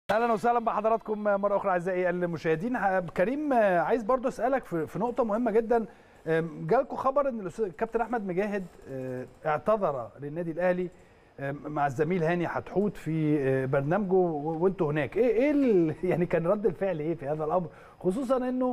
اهلا وسهلا بحضراتكم مره اخرى اعزائي المشاهدين كريم عايز برضو اسالك في نقطه مهمه جدا جالكم خبر ان الكابتن احمد مجاهد اعتذر للنادي الاهلي مع الزميل هاني حتحوت في برنامجه وانتوا هناك ايه ايه يعني كان رد الفعل ايه في هذا الامر خصوصا انه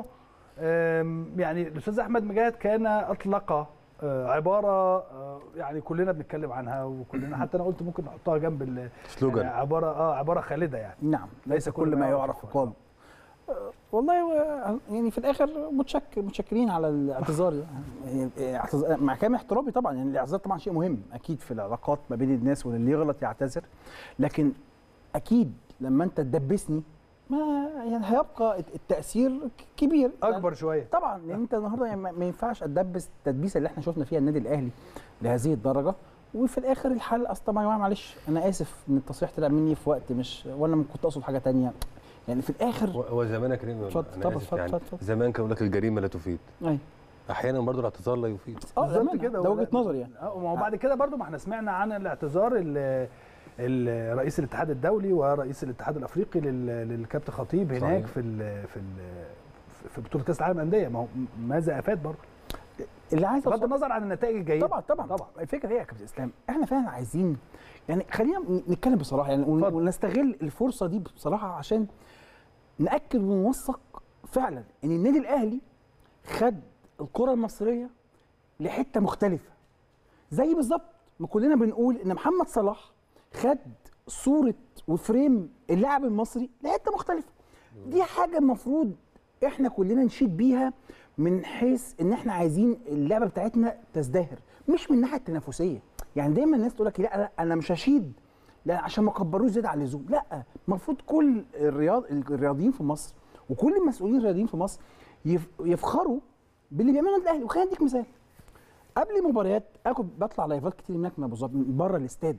يعني الاستاذ احمد مجاهد كان اطلق عباره يعني كلنا بنتكلم عنها وكلنا حتى انا قلت ممكن نحطها جنب سلوجان يعني عباره اه عباره خالده يعني نعم ليس كل ما يعرف يقال والله يعني في الاخر متشكر متشكرين على الاعتذار يعني اعتذار مع كامل احترامي طبعا يعني الاعتذار طبعا شيء مهم اكيد في العلاقات ما بين الناس واللي يغلط يعتذر لكن اكيد لما انت تدبسني ما يعني هيبقى التاثير كبير اكبر يعني شويه طبعا لان انت النهارده يعني ما ينفعش اتدبس التدبيسه اللي احنا شفنا فيها النادي الاهلي لهذه الدرجه وفي الاخر الحل اصل طبعا يا جماعه معلش انا اسف ان التصريح طلع مني في وقت مش وانا كنت اقصد حاجه ثانيه يعني في الاخر هو زمان يا كريم اتفضل أنا اتفضل آسف اتفضل يعني اتفضل زمان كانوا لك الجريمه لا تفيد ايوه احيانا برضو الاعتذار لا يفيد اه بالظبط زمان كده ده هو وجهه ده. نظري يعني اه ما هو بعد كده برضو ما احنا سمعنا عن الاعتذار ال- ال- رئيس الاتحاد الدولي ورئيس الاتحاد الافريقي لل- للكابتن خطيب هناك صحيح. في ال في ال في بطوله كاس العالم انديه ما هو ماذا افاد برضو اللي عايز بغض أوصل- النظر عن النتائج الجيده طبعا طبعا طبعا الفكره هي يا كابتن اسلام احنا فعلا عايزين يعني خلينا نتكلم بصراحه يعني ون- اتفضل. ونستغل الفرصه دي بصراحه عشان ناكد ونوثق فعلا ان النادي الاهلي خد الكره المصريه لحته مختلفه زي بالظبط ما كلنا بنقول ان محمد صلاح خد صوره وفريم اللاعب المصري لحته مختلفه دي حاجه المفروض احنا كلنا نشيد بيها من حيث ان احنا عايزين اللعبه بتاعتنا تزدهر مش من الناحيه التنافسيه يعني دايما الناس تقول لك لا لا انا مش هشيد لا عشان ما كبروش زياده عن اللزوم لا المفروض كل الرياض الرياضيين في مصر وكل المسؤولين الرياضيين في مصر يف- يفخروا باللي بيعمله النادي الاهلي وخلينا اديك مثال قبل مباريات انا كنت بطلع لايفات كتير هناك من ابو ظبي من بره الاستاد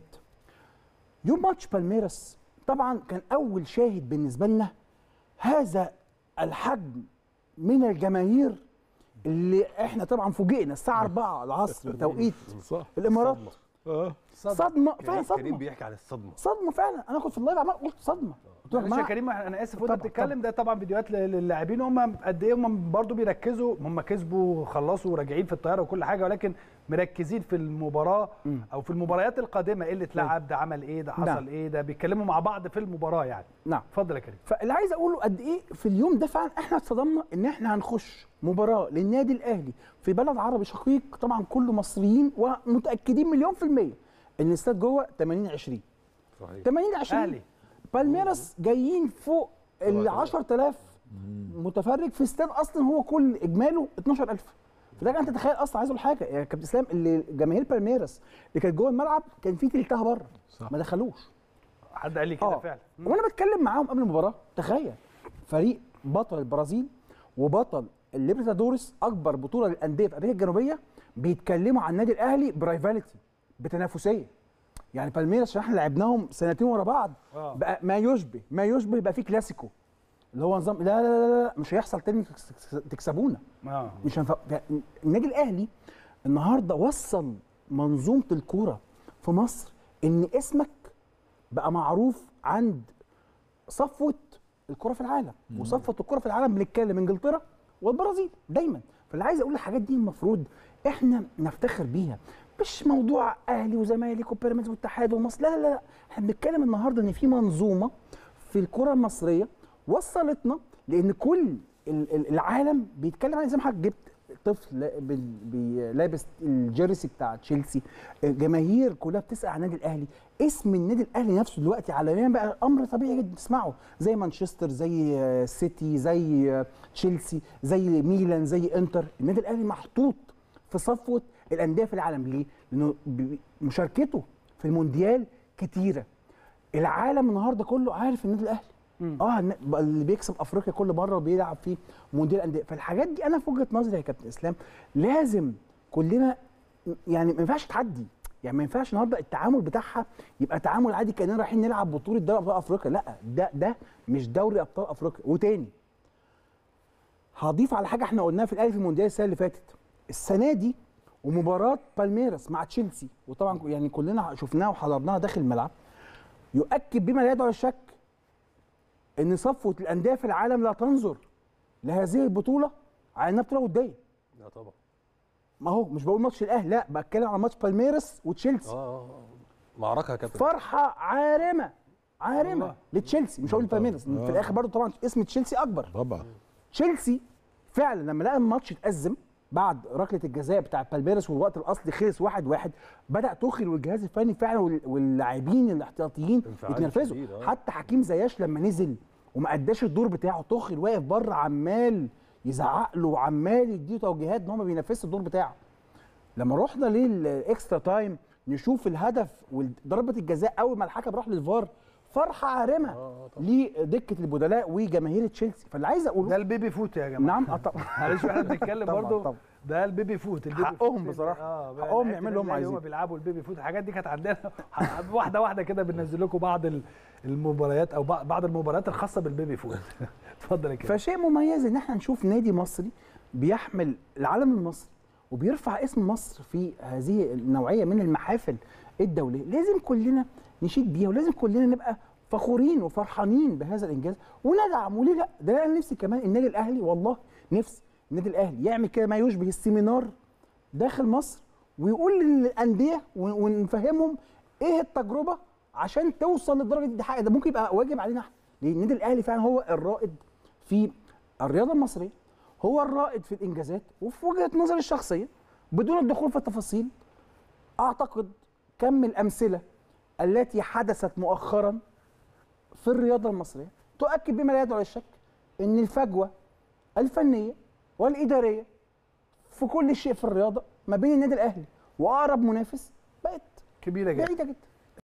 يوم ماتش بالميراس طبعا كان اول شاهد بالنسبه لنا هذا الحجم من الجماهير اللي احنا طبعا فوجئنا الساعه 4 العصر بتوقيت صح الامارات اه صدمه فعلا كريم صدمه بيحكي عن الصدمه صدمه فعلا انا كنت في اللايف عمال قلت صدمه قلت لهم يا معلش يا جماعه كريم انا اسف وانت طبعا، بتتكلم ده طبعا فيديوهات لل- للاعبين هم قد ايه هم برضه بيركزوا هم كسبوا خلصوا وراجعين في الطياره وكل حاجه ولكن مركزين في المباراه مم. او في المباريات القادمه ايه اللي اتلعب ده عمل ايه ده حصل نعم. ايه ده بيتكلموا مع بعض في المباراه يعني نعم اتفضل يا كريم فاللي عايز اقوله قد ايه في اليوم ده فعلا احنا اتصدمنا ان احنا هنخش مباراه للنادي الاهلي في بلد عربي شقيق طبعا كله مصريين ومتاكدين مليون في الميه ان الاستاد جوه 80 20 صحيح 80 20 اهلي بالميراس جايين فوق ال طبعاً. 10000 متفرج في استاد اصلا هو كل اجماله 12000 فده انت تخيل اصلا عايز اقول حاجه يا كابتن اسلام اللي جماهير بالميراس اللي كانت جوه الملعب كان في تلتها بره صح. ما دخلوش حد قال لي كده اه فعلا مم. وانا بتكلم معاهم قبل المباراه تخيل فريق بطل البرازيل وبطل الليبرتادوريس اكبر بطوله للانديه في امريكا الجنوبيه بيتكلموا عن النادي الاهلي برايفاليتي بتنافسيه يعني بالميراس عشان احنا لعبناهم سنتين ورا بعض اه بقى ما يشبه ما يشبه يبقى فيه كلاسيكو اللي هو نظام لا لا لا, لا مش هيحصل تاني تكس- تكسبونا اه مش هنف... النادي الاهلي النهارده وصل منظومه الكوره في مصر ان اسمك بقى معروف عند صفوه الكره في العالم وصفوه الكره في العالم بنتكلم انجلترا والبرازيل دايما فاللي عايز اقول الحاجات دي المفروض احنا نفتخر بيها مش موضوع اهلي وزمالك وبيراميدز والاتحاد ومصر لا لا لا احنا بنتكلم النهارده ان في منظومه في الكره المصريه وصلتنا لان كل ال- ال- العالم بيتكلم عن زي ما حضرتك جبت طفل لا- بال- بي- لابس الجيرسي بتاع تشيلسي جماهير كلها بتسال عن النادي الاهلي اسم النادي الاهلي نفسه دلوقتي عالميا بقى امر طبيعي جدا تسمعه زي مانشستر زي آه، سيتي زي آه، تشيلسي زي ميلان زي انتر النادي الاهلي محطوط في صفوه الانديه في العالم ليه؟ لانه ب- مشاركته في المونديال كتيره العالم النهارده كله عارف النادي الاهلي مم. اه الن- بقى اللي بيكسب افريقيا كل مره وبيلعب في مونديال الانديه فالحاجات دي انا في وجهه نظري يا كابتن اسلام لازم كلنا يعني ما ينفعش تعدي يعني ما ينفعش النهارده التعامل بتاعها يبقى تعامل عادي كاننا رايحين نلعب بطوله دوري ابطال افريقيا لا ده ده مش دوري ابطال افريقيا وتاني هضيف على حاجه احنا قلناها في الاهلي في المونديال السنه اللي فاتت السنه دي ومباراه بالميراس مع تشيلسي وطبعا يعني كلنا شفناها وحضرناها داخل الملعب يؤكد بما لا يدعو للشك ان صفوه الانديه في العالم لا تنظر لهذه البطوله على انها بطوله وديه لا طبعا ما هو مش بقول ماتش الاهلي لا بتكلم على ماتش بالميرس وتشيلسي اه آه، آه. معركه يا كابتن فرحه عارمه عارمه والله. لتشيلسي مش هقول بالميرس في الاخر برضو طبعا اسم تشيلسي اكبر طبعا تشيلسي فعلا لما لقى الماتش اتأزم بعد ركله الجزاء بتاع بالميرس والوقت الاصلي خلص واحد واحد بدا توخيل والجهاز الفني فعلا وال- واللاعبين الاحتياطيين انفعال يتنرفزوا شديد، آه. حتى حكيم زياش لما نزل وما اداش الدور بتاعه توخيل واقف بره عمال يزعق له وعمال يديه توجيهات ان هو ما بينفذش الدور بتاعه لما رحنا للاكسترا تايم نشوف الهدف وضربه الجزاء اول ما الحكم راح للفار فرحه عارمه لدكه البدلاء وجماهير تشيلسي فاللي عايز اقوله ده البيبي فوت يا جماعه نعم اه طبعا معلش احنا بنتكلم طبعاً، برضو طبعاً. ده البيبي فوت البيبي حقهم فوت. بصراحة. اه بقى حقهم لعيبة يعملوا اللي هم الأهلي عايزينه. بيلعبوا البيبي فوت الحاجات دي كانت عندنا واحده واحده كده بننزل لكم بعض ال- المباريات او بعض بعض المباريات الخاصه بالبيبي فوت اتفضل يا كريم فشيء مميز ان احنا نشوف نادي مصري بيحمل العلم المصري وبيرفع اسم مصر في هذه النوعيه من المحافل الدوليه لازم كلنا نشيد بيها ولازم كلنا نبقى فخورين وفرحانين بهذا الانجاز وندعم وليه لا ده انا نفسي كمان النادي الاهلي والله نفسي النادي الاهلي يعمل كده ما يشبه السيمينار داخل مصر ويقول للانديه ون- ونفهمهم ايه التجربه عشان توصل للدرجه دي, دي حاجه ده ممكن يبقى واجب علينا احنا لان النادي الاهلي فعلا هو الرائد في الرياضه المصريه هو الرائد في الانجازات وفي وجهه نظري الشخصيه بدون الدخول في التفاصيل اعتقد كم الامثله التي حدثت مؤخرا في الرياضه المصريه تؤكد بما لا يدعو للشك ان الفجوه الفنيه والاداريه في كل شيء في الرياضه ما بين النادي الاهلي واقرب منافس بقت كبيره جدا بعيده جدا